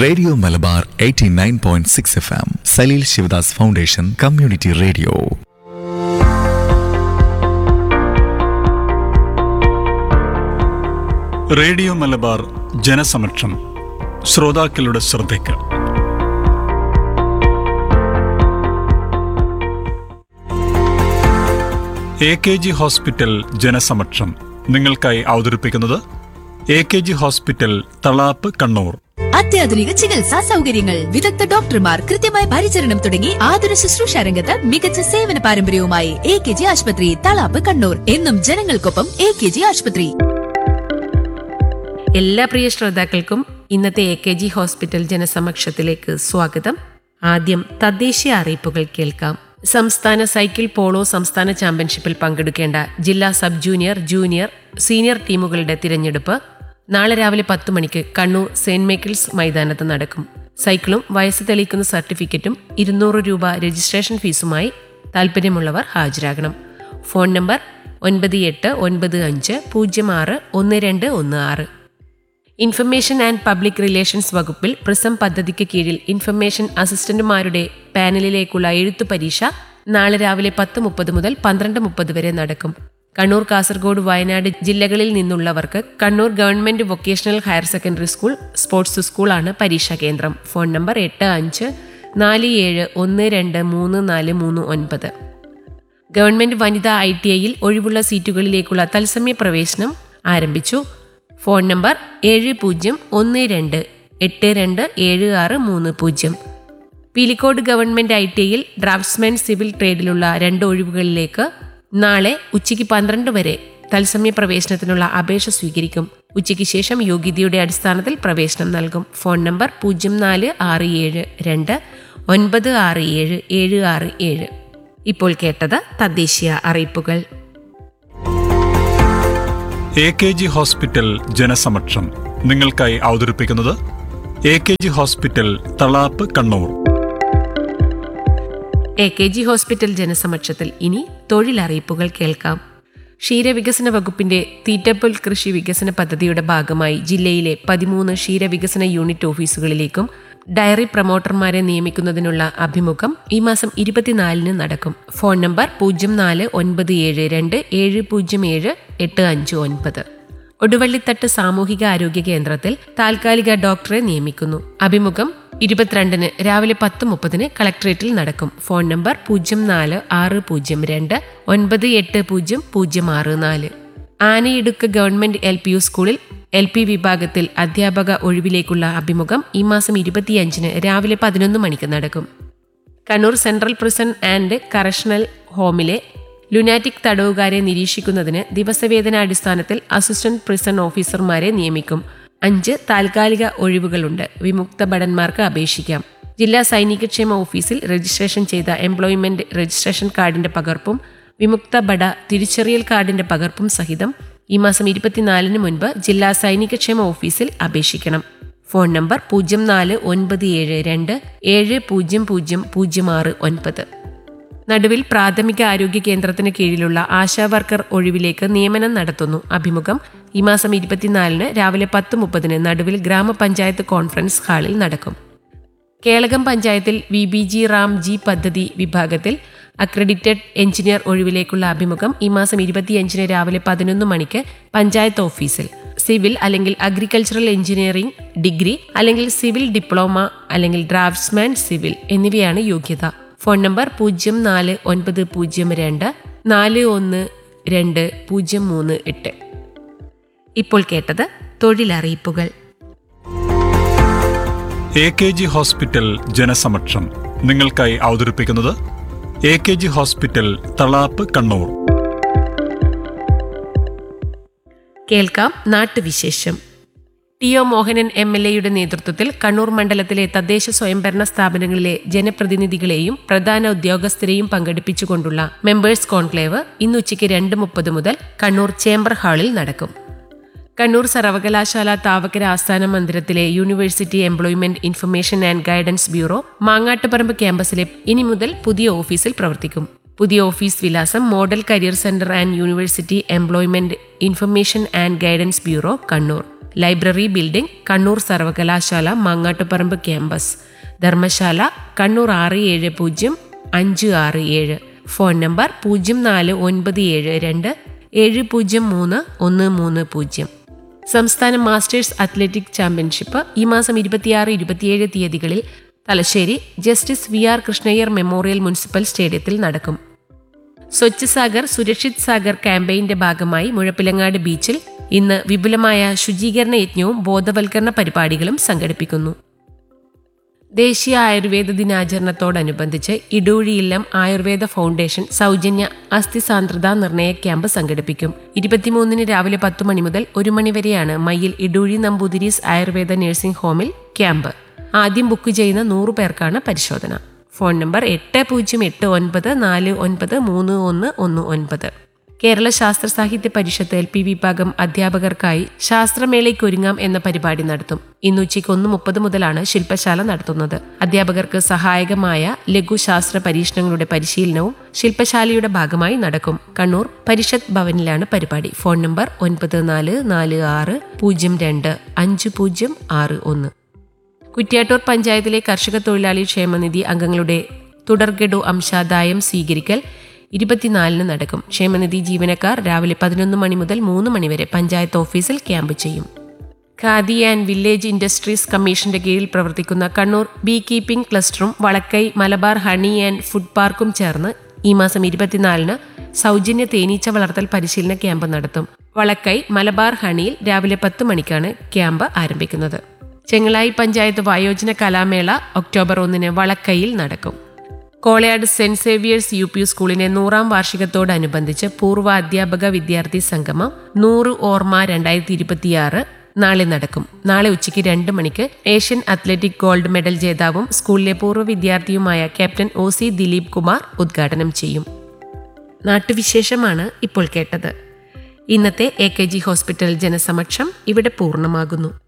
radio Malabar 89.6 point six F M Saleel Sivadas foundation community radio radio Malabar ജനസമക്ഷം ശ്രോതാക്കളുടെ ശ്രദ്ധയ്ക്ക് എ കെ ജി ഹോസ്പിറ്റൽ ജനസമക്ഷം നിങ്ങൾക്കായി അവതരിപ്പിക്കുന്നത് A K G hospital Thalap Kannur അത്യാധുനിക ചികിത്സാ സൗകര്യങ്ങൾ വിദഗ്ധ ഡോക്ടർമാർ കൃത്യമായ പരിചരണം തുടങ്ങി ആതുര ശുശ്രൂഷ രംഗത്ത് മികച്ച സേവന പാരമ്പര്യവുമായി എ കെ ജി ആശുപത്രി തളാപ്പ് കണ്ണൂർ എന്നും ജനങ്ങൾക്കൊപ്പം എ കെ ജി ആശുപത്രി എല്ലാ പ്രിയ ശ്രോതാക്കൾക്കും ഇന്നത്തെ എ കെ ജി ഹോസ്പിറ്റൽ ജനസമക്ഷത്തിലേക്ക് സ്വാഗതം ആദ്യം തദ്ദേശീയ അറിയിപ്പുകൾ കേൾക്കാം സംസ്ഥാന സൈക്കിൾ പോളോ സംസ്ഥാന ചാമ്പ്യൻഷിപ്പിൽ പങ്കെടുക്കേണ്ട ജില്ലാ സബ് ജൂനിയർ ജൂനിയർ സീനിയർ ടീമുകളുടെ തിരഞ്ഞെടുപ്പ് നാളെ രാവിലെ പത്ത് മണിക്ക് കണ്ണൂർ സെന്റ് മൈക്കിൾസ് മൈതാനത്ത് നടക്കും സൈക്കിളും വയസ്സ് തെളിയിക്കുന്ന സർട്ടിഫിക്കറ്റും ഇരുന്നൂറ് രൂപ രജിസ്ട്രേഷൻ ഫീസുമായി താൽപ്പര്യമുള്ളവർ ഹാജരാകണം ഫോൺ നമ്പർ ഒൻപത് എട്ട് ഒൻപത് അഞ്ച് പൂജ്യം ആറ് ഒന്ന് രണ്ട് ഒന്ന് ആറ് ഇൻഫർമേഷൻ ആൻഡ് പബ്ലിക് റിലേഷൻസ് വകുപ്പിൽ പ്രിസം പദ്ധതിക്ക് കീഴിൽ ഇൻഫർമേഷൻ അസിസ്റ്റന്റുമാരുടെ പാനലിലേക്കുള്ള എഴുത്തു പരീക്ഷ നാളെ രാവിലെ പത്ത് മുപ്പത് മുതൽ പന്ത്രണ്ട് മുപ്പത് വരെ നടക്കും കണ്ണൂർ കാസർഗോഡ് വയനാട് ജില്ലകളിൽ നിന്നുള്ളവർക്ക് Kannur government vocational higher secondary school sports സ്കൂളാണ് പരീക്ഷാ കേന്ദ്രം ഫോൺ നമ്പർ എട്ട് അഞ്ച് നാല് ഏഴ് ഒന്ന് രണ്ട് മൂന്ന് നാല് മൂന്ന് ഒൻപത് ഗവൺമെന്റ് വനിതാ ഐ ടി ഐയിൽ ഒഴിവുള്ള സീറ്റുകളിലേക്കുള്ള തത്സമയ പ്രവേശനം ആരംഭിച്ചു ഫോൺ നമ്പർ ഏഴ് പൂജ്യം ഒന്ന് രണ്ട് എട്ട് രണ്ട് ഏഴ് ആറ് മൂന്ന് പൂജ്യം പീലിക്കോട് ഗവൺമെന്റ് ഐ ടി ഐയിൽ ഡ്രാഫ്റ്റ്സ്മാൻ സിവിൽ ട്രേഡിലുള്ള രണ്ട് ഒഴിവുകളിലേക്ക് നാളെ ഉച്ചയ്ക്ക് പന്ത്രണ്ട് വരെ തത്സമയ പ്രവേശനത്തിനുള്ള അപേക്ഷ സ്വീകരിക്കും ഉച്ചയ്ക്ക് ശേഷം യോഗ്യതയുടെ അടിസ്ഥാനത്തിൽ പ്രവേശനം നൽകും ഫോൺ നമ്പർ പൂജ്യം നാല് ആറ് ഏഴ് രണ്ട് ഒൻപത് ആറ് ഏഴ് ഏഴ് ആറ് ഏഴ് ഇപ്പോൾ കേട്ടത് തദ്ദേശീയ അറിയിപ്പുകൾ എ കെ ജി ഹോസ്പിറ്റൽ ജനസമക്ഷം നിങ്ങൾക്കായി അവതരിപ്പിക്കുന്നത് A K G hospital Thalap Kannur A K G hospital ജനസമക്ഷത്തിൽ ഇനി തൊഴിലറിയിപ്പുകൾ കേൾക്കാം ക്ഷീരവികസന വകുപ്പിന്റെ തീറ്റപ്പുൽ കൃഷി വികസന പദ്ധതിയുടെ ഭാഗമായി ജില്ലയിലെ പതിമൂന്ന് ക്ഷീരവികസന യൂണിറ്റ് ഓഫീസുകളിലേക്കും ഡയറി പ്രൊമോട്ടർമാരെ നിയമിക്കുന്നതിനുള്ള അഭിമുഖം ഈ മാസം ഇരുപത്തിനാലിന് നടക്കും ഫോൺ നമ്പർ പൂജ്യം നാല് ഒൻപത് ഏഴ് രണ്ട് ഏഴ് പൂജ്യം ഏഴ് എട്ട് അഞ്ച് ഒൻപത് ഒടുവള്ളിത്തട്ട് സാമൂഹിക ആരോഗ്യ കേന്ദ്രത്തിൽ താൽക്കാലിക ഡോക്ടറെ നിയമിക്കുന്നു അഭിമുഖം ഇരുപത്തിരണ്ടിന് രാവിലെ പത്ത് മുപ്പതിന് കളക്ടറേറ്റിൽ നടക്കും ഫോൺ നമ്പർ പൂജ്യം നാല് ആറ് പൂജ്യം രണ്ട് ഒൻപത് എട്ട് പൂജ്യം പൂജ്യം ആറ് നാല് Anayidukku government L P U സ്കൂളിൽ എൽ പി വിഭാഗത്തിൽ അധ്യാപക ഒഴിവിലേക്കുള്ള അഭിമുഖം ഈ മാസം ഇരുപത്തിയഞ്ചിന് രാവിലെ പതിനൊന്ന് മണിക്ക് നടക്കും Kannur central prison and correctional ഹോമിലെ ലുനാറ്റിക് തടവുകാരെ നിരീക്ഷിക്കുന്നതിന് ദിവസവേതനാടിസ്ഥാനത്തിൽ അസിസ്റ്റന്റ് പ്രിസൺ ഓഫീസർമാരെ നിയമിക്കും അഞ്ച് താൽക്കാലിക ഒഴിവുകളുണ്ട് വിമുക്ത ഭടന്മാർക്ക് അപേക്ഷിക്കാം ജില്ലാ സൈനികക്ഷേമ ഓഫീസിൽ രജിസ്ട്രേഷൻ ചെയ്ത എംപ്ലോയ്മെന്റ് രജിസ്ട്രേഷൻ കാർഡിന്റെ പകർപ്പും വിമുക്ത ഭട തിരിച്ചറിയൽ കാർഡിന്റെ പകർപ്പും സഹിതം ഈ മാസം ഇരുപത്തിനാലിന് മുൻപ് ജില്ലാ സൈനികക്ഷേമ ഓഫീസിൽ അപേക്ഷിക്കണം ഫോൺ നമ്പർ പൂജ്യം നാല് ഒൻപത് ഏഴ് രണ്ട് ഏഴ് പൂജ്യം പൂജ്യം പൂജ്യം ആറ് ഒൻപത് നടുവിൽ പ്രാഥമിക ആരോഗ്യ കേന്ദ്രത്തിന് കീഴിലുള്ള ആശാ വർക്കർ ഒഴിവിലേക്ക് നിയമനം നടത്തുന്നു അഭിമുഖം ഈ മാസം ഇരുപത്തിനാലിന് രാവിലെ പത്ത് മുപ്പതിന് നടുവിൽ ഗ്രാമപഞ്ചായത്ത് കോൺഫറൻസ് ഹാളിൽ നടക്കും കേളകം പഞ്ചായത്തിൽ V B G RAM G പദ്ധതി വിഭാഗത്തിൽ അക്രഡിറ്റഡ് എഞ്ചിനീയർ ഒഴിവിലേക്കുള്ള അഭിമുഖം ഈ മാസം ഇരുപത്തിയഞ്ചിന് രാവിലെ പതിനൊന്ന് മണിക്ക് പഞ്ചായത്ത് ഓഫീസിൽ സിവിൽ അല്ലെങ്കിൽ അഗ്രികൾച്ചറൽ എഞ്ചിനീയറിംഗ് ഡിഗ്രി അല്ലെങ്കിൽ സിവിൽ ഡിപ്ലോമ അല്ലെങ്കിൽ ഡ്രാഫ്റ്റ്സ്മാൻ സിവിൽ എന്നിവയാണ് യോഗ്യത ഫോൺ നമ്പർ പൂജ്യം നാല് ഒൻപത് പൂജ്യം രണ്ട് നാല് ഒന്ന് രണ്ട് പൂജ്യം മൂന്ന് എട്ട് ഇപ്പോൾ കേട്ടത് തൊഴിലറിയിപ്പുകൾ എ കെ ജി ഹോസ്പിറ്റൽ ജനസമക്ഷം നിങ്ങൾക്കായി അവതരിപ്പിക്കുന്നത് A K G hospital Thalap Kannur കേൾക്കാം നാട്ടുവിശേഷം T O Mohanan M L എയുടെ നേതൃത്വത്തിൽ കണ്ണൂർ മണ്ഡലത്തിലെ തദ്ദേശ സ്വയംഭരണ സ്ഥാപനങ്ങളിലെ ജനപ്രതിനിധികളെയും പ്രധാന ഉദ്യോഗസ്ഥരെയും പങ്കെടുപ്പിച്ചുകൊണ്ടുള്ള മെമ്പേഴ്സ് കോൺക്ലേവ് ഇന്ന് ഉച്ചയ്ക്ക് രണ്ട് മുപ്പത് മുതൽ കണ്ണൂർ ചേംബർ ഹാളിൽ നടക്കും കണ്ണൂർ സർവകലാശാല താവക്കര ആസ്ഥാന മന്ദിരത്തിലെ university employment information and guidance bureau Mangattuparamba ക്യാമ്പസിലെ ഇനി മുതൽ പുതിയ ഓഫീസിൽ പ്രവർത്തിക്കും പുതിയ ഓഫീസ് വിലാസം model career centre and university employment information and guidance bureau Kannur library building Kannur സർവകലാശാല മാങ്ങാട്ടുപറമ്പ് ക്യാമ്പസ് ധർമ്മശാല കണ്ണൂർ ആറ് ഏഴ് പൂജ്യം അഞ്ച് ആറ് ഏഴ് ഫോൺ നമ്പർ പൂജ്യം നാല് ഒൻപത് ഏഴ് രണ്ട് ഏഴ് പൂജ്യം മൂന്ന് ഒന്ന് മൂന്ന് പൂജ്യം സംസ്ഥാന മാസ്റ്റേഴ്സ് അത്ലറ്റിക് ചാമ്പ്യൻഷിപ്പ് ഈ മാസം ഇരുപത്തിയാറ് ഇരുപത്തിയേഴ് തീയതികളിൽ Thalassery justice V R Krishnaiyer memorial municipal സ്റ്റേഡിയത്തിൽ നടക്കും സ്വച്ഛ് സാഗർ സുരക്ഷിത് സാഗർ ക്യാമ്പയിന്റെ ഭാഗമായി മുഴപ്പിലങ്ങാട് ബീച്ചിൽ ഇന്ന് വിപുലമായ ശുചീകരണ യജ്ഞവും ബോധവൽക്കരണ പരിപാടികളും സംഘടിപ്പിക്കുന്നു ദേശീയ ആയുർവേദ ദിനാചരണത്തോടനുബന്ധിച്ച് ഇടൂഴിയില്ലം ആയുർവേദ ഫൗണ്ടേഷൻ സൗജന്യ അസ്ഥി സാന്ദ്രതാ നിർണയ ക്യാമ്പ് സംഘടിപ്പിക്കും ഇരുപത്തിമൂന്നിന് രാവിലെ പത്ത് മണി മുതൽ ഒരു മണി വരെയാണ് മയ്യിൽ ഇടൂഴി നമ്പൂതിരീസ് ആയുർവേദ നഴ്സിംഗ് ഹോമിൽ ക്യാമ്പ് ആദ്യം ബുക്ക് ചെയ്യുന്ന നൂറു പേർക്കാണ് പരിശോധന ഫോൺ നമ്പർ എട്ട് പൂജ്യം എട്ട് ഒൻപത് നാല് ഒൻപത് മൂന്ന് ഒന്ന് ഒന്ന് ഒൻപത് കേരള ശാസ്ത്ര സാഹിത്യ പരിഷത്ത് എൽ പി വിഭാഗം അധ്യാപകർക്കായി ശാസ്ത്രമേളയ്ക്കൊരുങ്ങാം എന്ന പരിപാടി നടത്തും ഇന്ന് ഉച്ചയ്ക്ക് ഒന്ന് മുപ്പത് മുതലാണ് ശില്പശാല നടത്തുന്നത് അധ്യാപകർക്ക് സഹായകമായ ലഘുശാസ്ത്ര പരീക്ഷണങ്ങളുടെ പരിശീലനവും ശില്പശാലയുടെ ഭാഗമായി നടക്കും കണ്ണൂർ പരിഷത്ത് ഭവനിലാണ് പരിപാടി ഫോൺ നമ്പർ ഒൻപത് നാല് നാല് ആറ് പൂജ്യം രണ്ട് അഞ്ച് പൂജ്യം ആറ് ഒന്ന് കുറ്റ്യാട്ടൂർ പഞ്ചായത്തിലെ കർഷക തൊഴിലാളി ക്ഷേമനിധി അംഗങ്ങളുടെ തുടർഗഡു അംശാദായം സ്വീകരിക്കൽ ഇരുപത്തിനാലിന് നടക്കും ക്ഷേമനിധി ജീവനക്കാർ രാവിലെ പതിനൊന്ന് മണി മുതൽ മൂന്ന് മണിവരെ പഞ്ചായത്ത് ഓഫീസിൽ ക്യാമ്പ് ചെയ്യും ഖാദി ആൻഡ് വില്ലേജ് ഇൻഡസ്ട്രീസ് കമ്മീഷന്റെ കീഴിൽ പ്രവർത്തിക്കുന്ന കണ്ണൂർ ബീ കീപ്പിംഗ് ക്ലസ്റ്ററും Valakkai Malabar honey and food പാർക്കും ചേർന്ന് ഈ മാസം ഇരുപത്തിനാലിന് സൗജന്യ തേനീച്ച വളർത്തൽ പരിശീലന ക്യാമ്പ് നടത്തും വളക്കൈ മലബാർ ഹണിയിൽ രാവിലെ പത്ത് മണിക്കാണ് ക്യാമ്പ് ആരംഭിക്കുന്നത് ചെങ്ങളായി പഞ്ചായത്ത് വയോജന കലാമേള ഒക്ടോബർ ഒന്നിന് വളക്കൈയിൽ നടക്കും കോളയാട് സെന്റ് സേവിയേഴ്സ് യു പി സ്കൂളിന്റെ നൂറാം വാർഷികത്തോടനുബന്ധിച്ച് പൂർവ്വ അധ്യാപക വിദ്യാർത്ഥി സംഗമം നൂറ് ഓർമ്മ രണ്ടായിരത്തി ഇരുപത്തിയാറ് നാളെ നടക്കും നാളെ ഉച്ചയ്ക്ക് രണ്ട് മണിക്ക് ഏഷ്യൻ അത്ലറ്റിക് ഗോൾഡ് മെഡൽ ജേതാവും സ്കൂളിലെ പൂർവ്വ വിദ്യാർത്ഥിയുമായ captain O C Dileep Kumar ഉദ്ഘാടനം ചെയ്യും നാട്ടുവിശേഷമാണ് ഇപ്പോൾ കേട്ടത് ഇന്നത്തെ എ കെ ജി ഹോസ്പിറ്റൽ ജനസമക്ഷം ഇവിടെ പൂർണ്ണമാകുന്നു